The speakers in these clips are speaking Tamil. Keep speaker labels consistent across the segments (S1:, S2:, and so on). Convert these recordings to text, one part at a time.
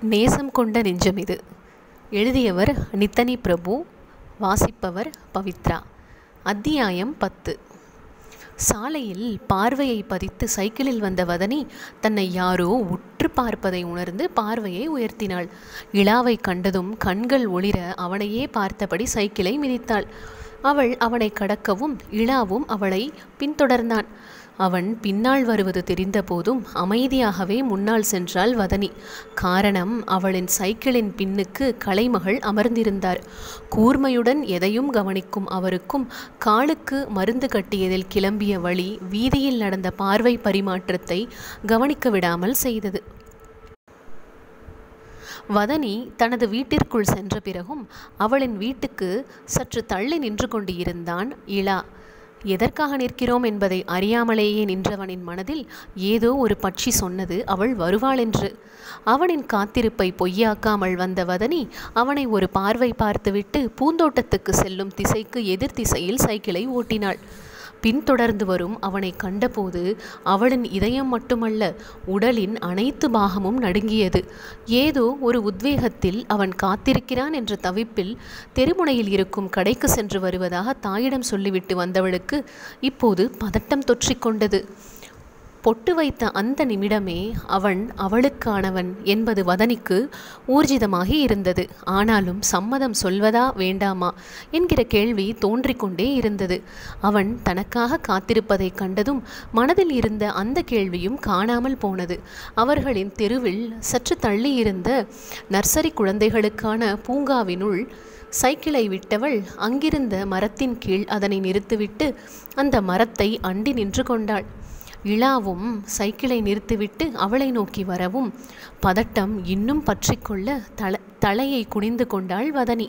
S1: நேசம் கொண்ட நெஞ்சம் இது எழுதியவர் நித்தனி பிரபு வாசிப்பவர் பவித்ரா அத்தியாயம் பத்து சாலையில் பார்வையை பதித்து சைக்கிளில் வந்த வதனி தன்னை யாரோ உற்று பார்ப்பதை உணர்ந்து பார்வையை உயர்த்தினாள் இளாவை கண்டதும் கண்கள் ஒளிர அவனையே பார்த்தபடி சைக்கிளை மிதித்தாள் அவள் அவனை கடக்கவும் இளாவும் அவளை பின்தொடர்ந்தான் அவன் பின்னால் வருவது தெரிந்தபோதும் அமைதியாகவே முன்னால் சென்றாள் வதனி காரணம் அவளின் சைக்கிளின் பின்னுக்கு கலைமகள் அமர்ந்திருந்தார் கூர்மையுடன் எதையும் கவனிக்கும் அவருக்கும் காலுக்கு மருந்து கட்டியதில் கிளம்பிய வழி வீதியில் நடந்த பார்வை பரிமாற்றத்தை கவனிக்க விடாமல் செய்தது வதனி தனது வீட்டிற்குள் சென்ற பிறகும் அவளின் வீட்டுக்கு சற்று தள்ளி நின்று கொண்டு இருந்தான் இளா எதற்காக நிற்கிறோம் என்பதை அறியாமலேயே நின்றவனின் மனதில் ஏதோ ஒரு பட்சி சொன்னது அவள் வருவாள் என்று அவனின் காத்திருப்பை பொய்யாக்காமல் வந்த வதனி அவனை ஒரு பார்வை பார்த்துவிட்டு பூந்தோட்டத்துக்கு செல்லும் திசைக்கு எதிர் திசையில் சைக்கிளை ஓட்டினாள் பின்தொடர்ந்து வரும் அவனை கண்டபோது அவளின் இதயம் மட்டுமல்ல உடலின் அனைத்து பாகமும் நடுங்கியது ஏதோ ஒரு உத்வேகத்தில் அவன் காத்திருக்கிறான் என்ற தவிப்பில் தெருமுனையில் இருக்கும் கடைக்கு சென்று வருவதாக தாயிடம் சொல்லிவிட்டு வந்தவளுக்கு இப்போது பதட்டம் தொற்றிக்கொண்டது பொட்டு வைத்த அந்த நிமிடமே அவன் அவளுக்கானவன் என்பது வதனிக்கு ஊர்ஜிதமாகி இருந்தது ஆனாலும் சம்மதம் சொல்வதா வேண்டாமா என்கிற கேள்வி தோன்றிக்கொண்டே இருந்தது அவன் தனக்காக காத்திருப்பதைக் கண்டதும் மனதில் இருந்த அந்த கேள்வியும் காணாமல் போனது அவர்களின் தெருவில் சற்று தள்ளி இருந்த நர்சரி குழந்தைகளுக்கான பூங்காவினுள் சைக்கிளை விட்டவள் அங்கிருந்த மரத்தின் கீழ் அதனை நிறுத்திவிட்டு அந்த மரத்தை அண்டி நின்று கொண்டாள் இளாவும் சைக்கிளை நிறுத்திவிட்டு அவளை நோக்கி வரவும் பதட்டம் இன்னும் பற்றிக்கொள்ள தல தலையை குனிந்து கொண்டாள் வதனி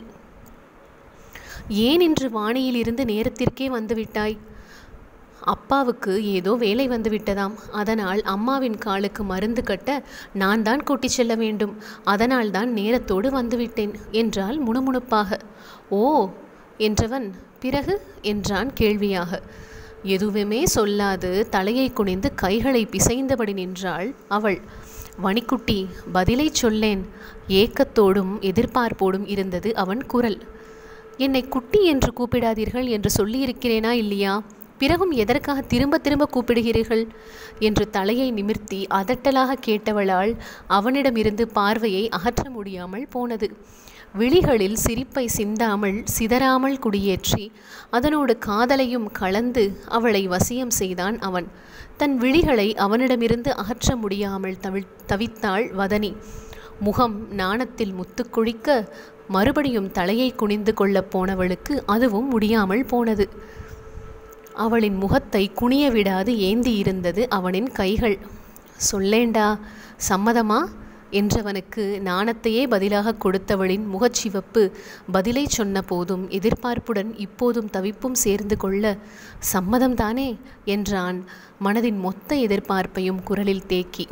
S1: ஏன் இன்று வாணியில் இருந்து நேரத்திற்கே வந்துவிட்டாய் அப்பாவுக்கு ஏதோ வேலை வந்து விட்டதாம் அதனால் அம்மாவின் காலுக்கு மருந்து கட்ட நான் தான் கூட்டிச் செல்ல வேண்டும் அதனால் தான் நேரத்தோடு வந்துவிட்டேன் என்றாள் முணுமுணுப்பாக ஓ என்றவன் பிறகு என்றான் கேள்வியாக எதுவுமே சொல்லாது தலையை குனிந்து கைகளை பிசைந்தபடி நின்றாள் அவள் வணிக்குட்டி பதிலை சொல்லேன் ஏக்கத்தோடும் எதிர்பார்ப்போடும் இருந்தது அவன் குரல் என்னை குட்டி என்று கூப்பிடாதீர்கள் என்று சொல்லியிருக்கிறேனா இல்லையா பிறகும் எதற்காக திரும்ப திரும்ப கூப்பிடுகிறீர்கள் என்று தலையை நிமிர்த்தி அதட்டலாக கேட்டவளால் அவனிடமிருந்து பார்வையை அகற்ற முடியாமல் போனது விழிகளில் சிரிப்பை சிந்தாமல் சிதறாமல் குடியேற்றி அதனோடு காதலையும் கலந்து அவளை வசியம் செய்தான் அவன் தன் விழிகளை அவனிடமிருந்து அகற்ற முடியாமல் தவி தவித்தாள் வதனி முகம் நாணத்தில் முத்துக்குழிக்க மறுபடியும் தலையை குனிந்து கொள்ளப் போனவளுக்கு அதுவும் முடியாமல் போனது அவளின் முகத்தை குனிய விடாது ஏந்தி இருந்தது அவனின் கைகள் சொல்லேண்டா சம்மதமா என்றவனுக்கு நாணத்தையே பதிலாக கொடுத்தவளின் முகச்சிவப்பு பதிலை சொன்ன போதும் எதிர்பார்ப்புடன் இப்போதும் தவிப்பும் சேர்ந்து கொள்ள சம்மதம்தானே என்றான் மனதின் மொத்த எதிர்பார்ப்பையும் குரலில் தேக்கி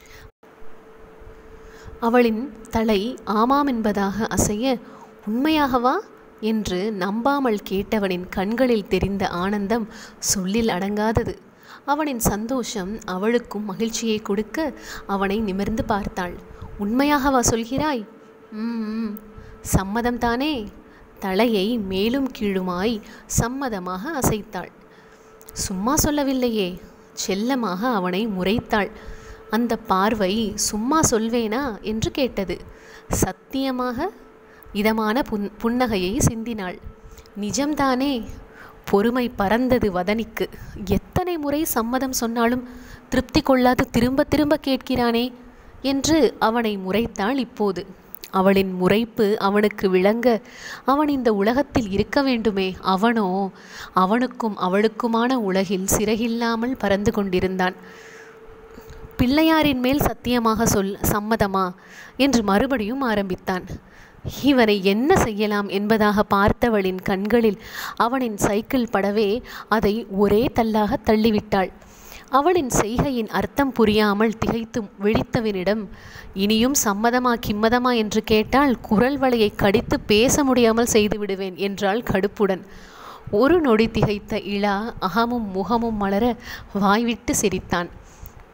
S1: அவளின் தலை ஆமாம் என்பதாக அசைய உண்மையாகவா என்று நம்பாமல் கேட்டவனின் கண்களில் தெரிந்த ஆனந்தம் சொல்லில் அடங்காதது அவனின் சந்தோஷம் அவளுக்கும் மகிழ்ச்சியை கொடுக்க அவனை நிமிர்ந்து பார்த்தாள் உண்மையாகவா சொல்கிறாய் ம் சம்மதம்தானே தலையை மேலும் கீழுமாய் சம்மதமாக அசைத்தாள் சும்மா சொல்லவில்லையே செல்லமாக அவனை முறைத்தாள் அந்த பார்வை சும்மா சொல்வேனா என்று கேட்டது சத்தியமாக இதமான புன் புன்னகையை சிந்தினாள் நிஜம்தானே பொறுமை பறந்தது வதனிக்கு எத்தனை முறை சம்மதம் சொன்னாலும் திருப்தி கொள்ளாது திரும்ப திரும்ப கேட்கிறானே என்று அவனை முறைத்தாள் இப்போது அவளின் முறைப்பு அவனுக்கு விளங்க அவன் இந்த உலகத்தில் இருக்க வேண்டுமே அவனோ அவனுக்கும் அவளுக்குமான உலகில் சிறகில்லாமல் பறந்து கொண்டிருந்தான் பிள்ளையாரின் மேல் சத்தியமாக சொல் சம்மதமா என்று மறுபடியும் ஆரம்பித்தான் இவனை என்ன செய்யலாம் என்பதாக பார்த்தவளின் கண்களில் அவனின் சைக்கிள் படவே அதை ஒரே தள்ளாக தள்ளிவிட்டாள் அவளின் செய்கையின் அர்த்தம் புரியாமல் திகைத்து விழித்தவனிடம் இனியும் சம்மதமா கிம்மதமா என்று கேட்டால் குரல் வளையை கடித்து பேச முடியாமல் செய்து விடுவேன் என்றாள் கடுப்புடன் ஒரு நொடி திகைத்த இளா அகமும் முகமும் மலர வாய்விட்டு சிரித்தான்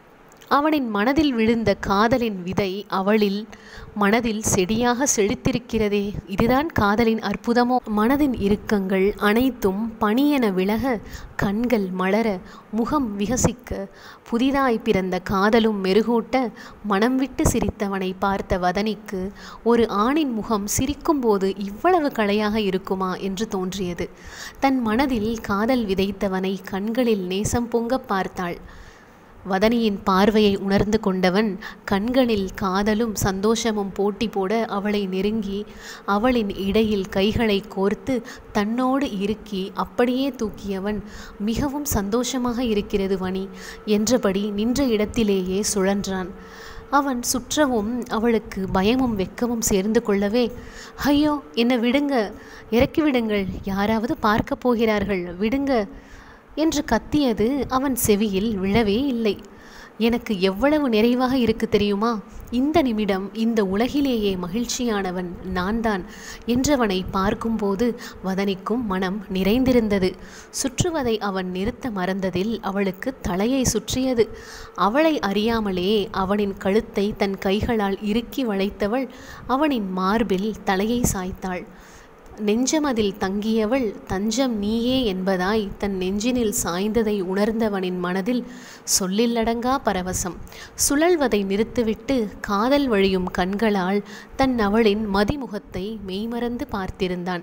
S1: அவனின் மனதில் விழுந்த காதலின் விதை அவளில் மனதில் செடியாக செழித்திருக்கிறதே இதுதான் காதலின் அற்புதமோ மனதின் இறுக்கங்கள் அனைத்தும் பணியென விலக கண்கள் மலர முகம் விகசிக்க புதிதாய் பிறந்த காதலும் மெருகூட்ட மனம் விட்டு சிரித்தவனை பார்த்த வதனிக்கு ஒரு ஆணின் முகம் சிரிக்கும்போது இவ்வளவு களையாக இருக்குமா என்று தோன்றியது தன் மனதில் காதல் விதைத்தவனை கண்களில் நேசம் பொங்க பார்த்தாள் வதனியின் பார்வையை உணர்ந்து கொண்டவன் கண்களில் காதலும் சந்தோஷமும் போட்டி போட அவளை நெருங்கி அவளின் இடையில் கைகளை கோர்த்து தன்னோடு இறுக்கி அப்படியே தூக்கியவன் மிகவும் சந்தோஷமாக இருக்கிறது வனி என்றபடி நின்ற இடத்திலேயே சுழன்றான் அவன் சுற்றவும் அவளுக்கு பயமும் வெக்கமும் சேர்ந்து கொள்ளவே ஐயோ என்னை விடுங்க இறக்கி விடுங்கள் யாராவது பார்க்க போகிறார்கள் விடுங்க என்று கத்தியது அவன் செவியில் விழவே இல்லை எனக்கு எவ்வளவு நிறைவாக இருக்கு தெரியுமா இந்த நிமிடம் இந்த உலகிலேயே மகிழ்ச்சியானவன் நான் தான் என்றவனை பார்க்கும்போது வதனிக்கும் மனம் நிறைந்திருந்தது சுற்றுவதை அவன் நிறுத்த மறந்ததில் அவளுக்கு தலையை சுற்றியது அவளை அறியாமலே அவனின் கழுத்தை தன் கைகளால் இறுக்கி வளைத்தவள் அவனின் மார்பில் தலையை சாய்த்தாள் நெஞ்சமதில் தங்கியவள் தஞ்சம் நீயே என்பதாய் தன் நெஞ்சினில் சாய்ந்ததை உணர்ந்தவனின் மனதில் சொல்லில்லடங்கா பரவசம் சுழல்வதை நிறுத்திவிட்டு காதல் வழியும் கண்களால் தன் அவளின் மதிமுகத்தை மெய்மறந்து பார்த்திருந்தான்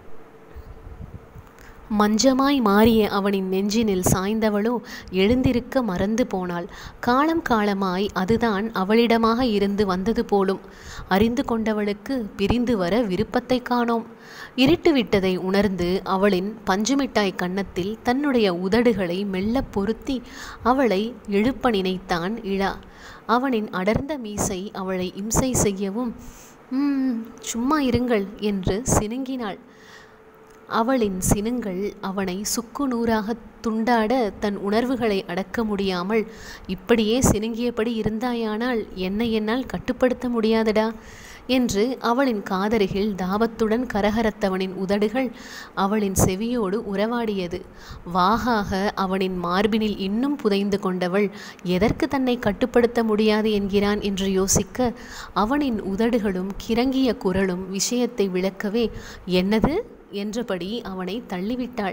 S1: மஞ்சமாய் மாறிய அவனின் நெஞ்சினில் சாய்ந்தவளோ எழுந்திருக்க மறந்து போனாள் காலம் காலமாய் அதுதான் அவளிடமாக இருந்து வந்தது போலும் அறிந்து கொண்டவளுக்கு பிரிந்து வர விருப்பத்தை காணோம் இருட்டு விட்டதை உணர்ந்து அவளின் பஞ்சுமிட்டாய் கன்னத்தில் தன்னுடைய உதடுகளை மெல்ல பொருத்தி அவளை எழுப்ப நினைத்தான் இழா அவனின் அடர்ந்த மீசை அவளை இம்சை செய்யவும் "ம், சும்மா இருங்கள் என்று சினுங்கினாள் அவளின் சினுங்கள் அவனை சுக்கு நூறாக துண்டாட தன் உணர்வுகளை அடக்க முடியாமல் இப்படியே சினுங்கியபடி இருந்தாயானால் என்னை என்னால் கட்டுப்படுத்த முடியாதடா என்று அவளின் காதருகில் தாபத்துடன் கரகரத்தவனின் உதடுகள் அவளின் செவியோடு உறவாடியது வாகாக அவனின் மார்பினில் இன்னும் புதைந்து கொண்டவள் எதற்கு தன்னை கட்டுப்படுத்த முடியாது என்கிறான் என்று யோசிக்க அவனின் உதடுகளும் கிறங்கிய குரலும் விஷயத்தை விளக்கவே என்னது என்றபடி அவனை தள்ளிவிட்டாள்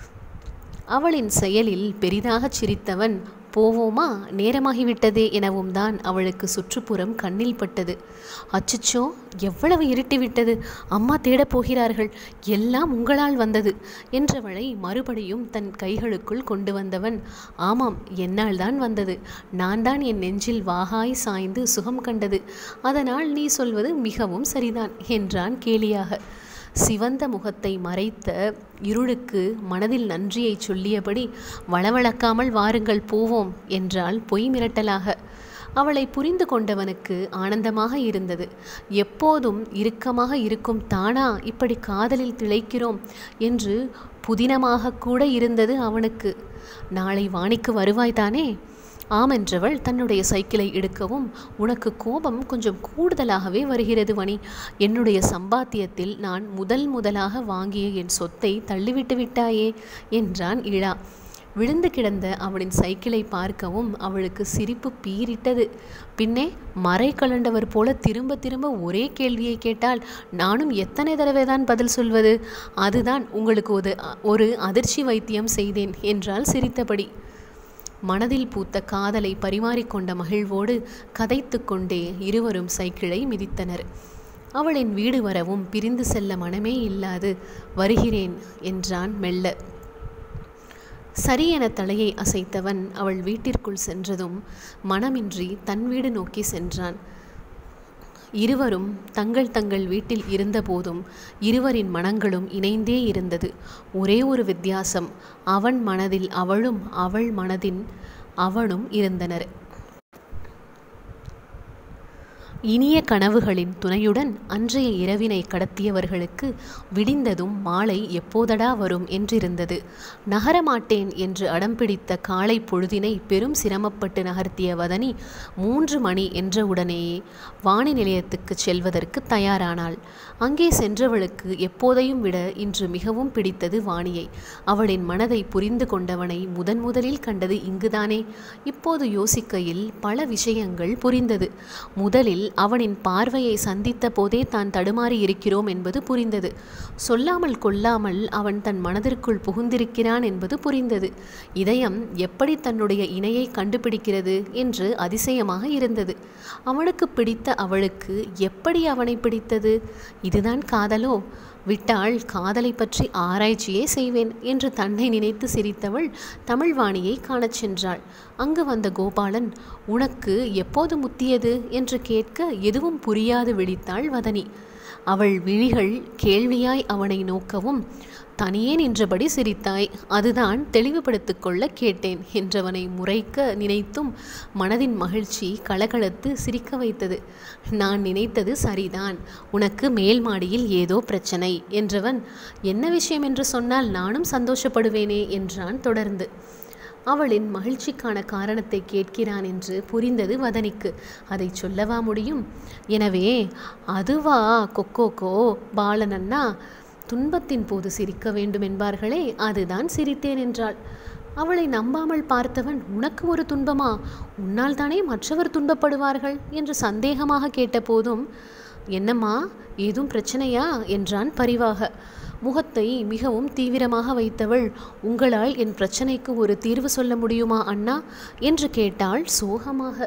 S1: அவளின் செயலில் பெரிதாகச் சிரித்தவன் போவோமா நேரமாகிவிட்டதே எனவும் தான் அவளுக்கு சுற்றுப்புறம் கண்ணில் பட்டது அச்சச்சோ எவ்வளவு இருட்டிவிட்டது அம்மா தேடப் போகிறார்கள் எல்லாம் உங்களால் வந்தது என்றவளை மறுபடியும் தன் கைகளுக்குள் கொண்டு வந்தவன் ஆமாம் என்னால் தான் வந்தது நான் தான் என் நெஞ்சில் வாகாய் சாய்ந்து சுகம் கண்டது அதனால் நீ சொல்வது மிகவும் சரிதான் என்றான் கேலியாக சிவந்த முகத்தை மறைத்த இருளுக்கு மனதில் நன்றியை சொல்லியபடி வளவளக்காமல் வாருங்கள் போவோம் என்றால் பொய் மிரட்டலாக அவளை புரிந்து கொண்டவனுக்கு ஆனந்தமாக இருந்தது எப்போதும் இறுக்கமாக இருக்கும் தானா இப்படி காதலில் திளைக்கிறோம் என்று புதினமாக கூட இருந்தது அவனுக்கு நாளை வாணிக்கு வருவாய்தானே ஆமென்றவள் தன்னுடைய சைக்கிளை எடுக்கவும் உனக்கு கோபம் கொஞ்சம் கூடுதலாகவே வருகிறது வனி என்னுடைய சம்பாத்தியத்தில் நான் முதல் முதலாக வாங்கிய என் சொத்தை தள்ளிவிட்டு விட்டாயே என்றான் இழா விழுந்து கிடந்த அவனின் சைக்கிளை பார்க்கவும் அவளுக்கு சிரிப்பு பீரிட்டது பின்னே மறை கலண்டவர் போல திரும்ப திரும்ப ஒரே கேள்வியை கேட்டால் நானும் எத்தனை தடவை தான் பதில் சொல்வது அதுதான் உங்களுக்கு ஒரு ஒரு அதிர்ச்சி வைத்தியம் செய்தேன் என்றால் சிரித்தபடி மனதில் பூத்த காதலை பரிமாறிக்கொண்ட மகிழ்வோடு கதைத்து கொண்டே இருவரும் சைக்கிளை மிதித்தனர் அவளின் வீடு வரவும் பிரிந்து செல்ல மனமே இல்லாது வருகிறேன் என்றான் மெல்ல சரி என தலையை அசைத்தவன் அவள் வீட்டிற்குள் சென்றதும் மனமின்றி தன் வீடு நோக்கி சென்றான் இருவரும் தங்கள் தங்கள் வீட்டில் இருந்தபோதும் இருவரின் மனங்களும் இணைந்தே இருந்தது ஒரே ஒரு வித்தியாசம் அவன் மனதில் அவளும் அவள் மனதின் அவனும் இருந்தனர் இனிய கனவுகளின் துணையுடன் அன்றைய இரவினை கடத்தியவர்களுக்கு விடிந்ததும் மாலை எப்போதடா வரும் என்றிருந்தது நகரமாட்டேன் என்று அடம்பிடித்த காலை பொழுதினை பெரும் சிரமப்பட்டு நகர்த்திய வதனி மூன்று மணி என்றவுடனேயே வானி நிலையத்துக்கு செல்வதற்கு தயாரானாள் அங்கே சென்றவளுக்கு எப்போதையும் விட இன்று மிகவும் பிடித்தது வாணியை அவளின் மனதை புரிந்து கொண்டவனை முதன் முதலில் கண்டது இங்குதானே இப்போது யோசிக்கையில் பல விஷயங்கள் புரிந்தது முதலில் அவனின் பார்வையை சந்தித்த போதே தான் தடுமாறி இருக்கிறோம் என்பது புரிந்தது சொல்லாமல் கொள்ளாமல் அவன் தன் மனதிற்குள் புகுந்திருக்கிறான் என்பது புரிந்தது இதயம் எப்படி தன்னுடைய இணையை கண்டுபிடிக்கிறது என்று அதிசயமாக இருந்தது அவனுக்கு பிடித்த அவளுக்கு எப்படி அவனை பிடித்தது இதுதான் காதலோ விட்டால் காதலை பற்றி ஆராய்ச்சியே செய்வேன் என்று தன்னை நினைத்து சிரித்தவள் தமிழ்வாணியை காணச் சென்றாள் அங்கு வந்த கோபாலன் உனக்கு எப்போது முத்தியது என்று கேட்க எதுவும் புரியாது விழித்தாள் வதனி அவள் விழிகள் கேள்வியாய் அவனை நோக்கவும் தனியே நின்றபடி சிரித்தாய் அதுதான் தெளிவுபடுத்திக் கொள்ள கேட்டேன் என்றவனை முறைக்க நினைத்தும் மனதின் மகிழ்ச்சி கலகலத்து சிரிக்க வைத்தது நான் நினைத்தது சரிதான் உனக்கு மேல் மாடியில் ஏதோ பிரச்சனை என்றவன் என்ன விஷயம் என்று சொன்னால் நானும் சந்தோஷப்படுவேனே என்றான் தொடர்ந்து அவளின் மகிழ்ச்சிக்கான காரணத்தை கேட்கிறான் என்று புரிந்தது வதனிக்கு அதை சொல்லவா முடியும் எனவே அதுவா கொக்கோக்கோ பாலனன்னா துன்பத்தின் போது சிரிக்க வேண்டும் என்பார்களே அதுதான் சிரித்தேன் என்றாள் அவளை நம்பாமல் பார்த்தவன் உனக்கு ஒரு துன்பமா உன்னால் தானே மற்றவர் துன்பப்படுவார்கள் என்று சந்தேகமாக கேட்டபோதும் என்னம்மா ஏதும் பிரச்சனையா என்றான் பரிவாக முகத்தை மிகவும் தீவிரமாக வைத்தவள் உங்களால் என் பிரச்சனைக்கு ஒரு தீர்வு சொல்ல முடியுமா அண்ணா என்று கேட்டாள் சோகமாக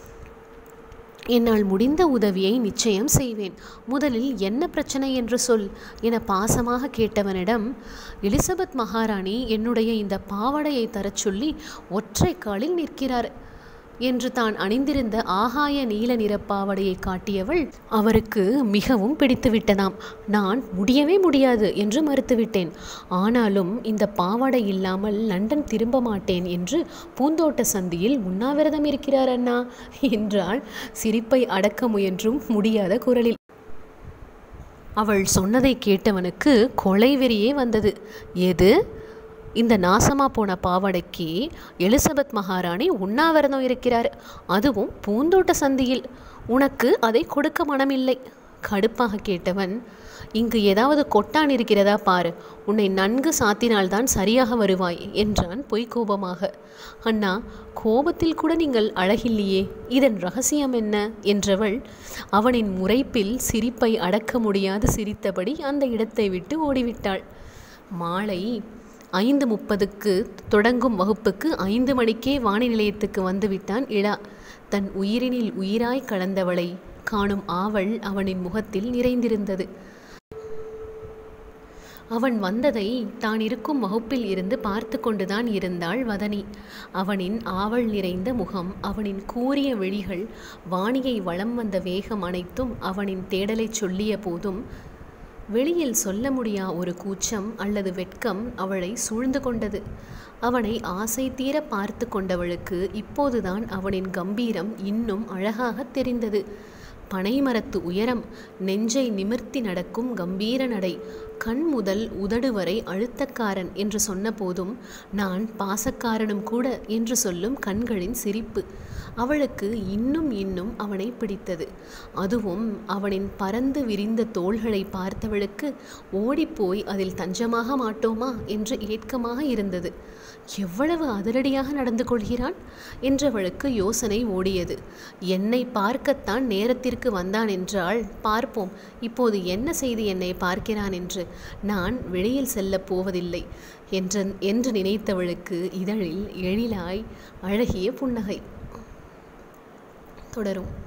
S1: என்னால் முடிந்த உதவியை நிச்சயம் செய்வேன் முதலில் என்ன பிரச்சனை என்று சொல் என பாசமாக கேட்டவனிடம் எலிசபெத் மகாராணி என்னுடைய இந்த பாவடையை தரச் சொல்லி ஒற்றை காலில் நிற்கிறார் என்று தான் அணிந்திருந்த ஆகாய நீல நிற பாவடையை காட்டியவள் அவருக்கு மிகவும் பிடித்துவிட்டதாம் நான் முடியவே முடியாது என்று மறுத்துவிட்டேன் ஆனாலும் இந்த பாவாடை இல்லாமல் லண்டன் திரும்ப மாட்டேன் என்று பூந்தோட்ட சந்தியில் உண்ணாவிரதம் இருக்கிறார் அண்ணா என்றாள் சிரிப்பை அடக்க முயன்றும் முடியாத குரலில் அவள் சொன்னதை கேட்டவனுக்கு கொலைவெறியே வந்தது எது இந்த நாசமா போன பாவடைக்கு எலிசபெத் மகாராணி உண்ணாவிரதம் இருக்கிறார் அதுவும் பூந்தோட்ட சந்தியில் உனக்கு அதை கொடுக்க மனமில்லை கடுப்பாக கேட்டவன் இங்கு ஏதாவது கொட்டான் இருக்கிறதா பாரு உன்னை நன்கு சாத்தினால்தான் சரியாக வருவாய் என்றான் பொய்க்கோபமாக அண்ணா கோபத்தில் கூட நீங்கள் அழகில்லையே இதன் ரகசியம் என்ன என்றவள் அவனின் முறைப்பில் சிரிப்பை அடக்க முடியாது சிரித்தபடி அந்த இடத்தை விட்டு ஓடிவிட்டாள் மாலை ஐந்து முப்பதுக்கு தொடங்கும் வகுப்புக்கு ஐந்து மணிக்கே வானி நிலையத்துக்கு வந்துவிட்டான் இளா தன் உயிரினில் உயிராய் கலந்தவளை காணும் ஆவல் அவனின் முகத்தில் நிறைந்திருந்தது அவன் வந்ததை தான் இருக்கும் வகுப்பில் இருந்து பார்த்து கொண்டுதான் இருந்தாள் வதனி அவனின் ஆவல் நிறைந்த முகம் அவனின் கூரிய விழிகள் வாணியை வலம் வந்த வேகம் அனைத்தும் அவனின் தேடலைச் சொல்லிய போதும் வெளியில் சொல்ல முடியா ஒரு கூச்சம் அல்லது வெட்கம் அவளை சூழ்ந்து கொண்டது அவனை ஆசை தீர பார்த்து கொண்டவளுக்கு இப்போதுதான் அவனின் கம்பீரம் இன்னும் அழகாக தெரிந்தது பனைமரத்து உயரம் நெஞ்சை நிமிர்த்தி நடக்கும் கம்பீர நடை கண் முதல் உதடு வரை அழுத்தக்காரன் என்று சொன்னபோதும் நான் பாசக்காரனும் கூட என்று சொல்லும் கண்களின் சிரிப்பு அவளுக்கு இன்னும் இன்னும் அவனை பிடித்தது அதுவும் அவனின் பறந்து விரிந்த தோள்களை பார்த்தவளுக்கு ஓடிப்போய் அதில் தஞ்சமாக மாட்டோமா என்று ஏட்கமாக இருந்தது எவ்வளவு அதிரடியாக நடந்து கொள்கிறான் என்றவளுக்கு யோசனை ஓடியது என்னை பார்க்கத்தான் நேரத்திற்கு வந்தான் என்றால் பார்ப்போம் இப்போது என்ன செய்து என்னை பார்க்கிறான் என்று நான் வெளியில் செல்லப் போவதில்லை என்ற என்று நினைத்தவளுக்கு இதழில் எழிலாய் அழகிய புன்னகை தொடரும்